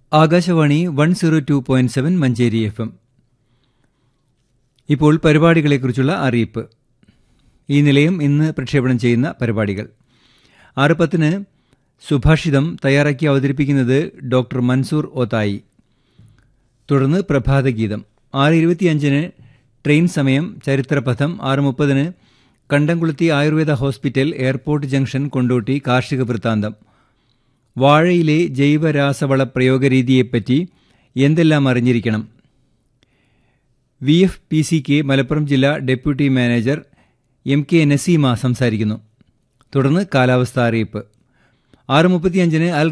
Akashvani one zero two point seven Manjeri F M ഇപ്പോൾ പരിപാടികളെക്കുറിച്ചുള്ള അറിയിപ്പ് ഈ നിലയം ഇന്ന് പ്രക്ഷേപണം ചെയ്യുന്ന പരിപാടികൾ ആറ് പത്തിന് സുഭാഷിതം തയ്യാറാക്കി അവതരിപ്പിക്കുന്നത് ഡോക്ടർ മൻസൂർ ഓതായി തുടർന്ന് പ്രഭാതഗീതം ആറ് ഇരുപത്തിയഞ്ചിന് ട്രെയിൻ സമയം ചരിത്രപഥം ആറ് മുപ്പതിന് കണ്ടംകുളത്തി Ayurveda hospital airport junction Kondotty കാർഷിക വൃത്താന്തം വാഴയിലെ ജൈവരാസവള പ്രയോഗരീതിയെപ്പറ്റി എന്തെല്ലാം അറിഞ്ഞിരിക്കണം V F P C K Malappuram ജില്ലാ deputy manager M K Naseema സംസാരിക്കുന്നു തുടർന്ന് കാലാവസ്ഥ അറിയിപ്പ് ആറ് മുപ്പത്തിയഞ്ചിന് അൽ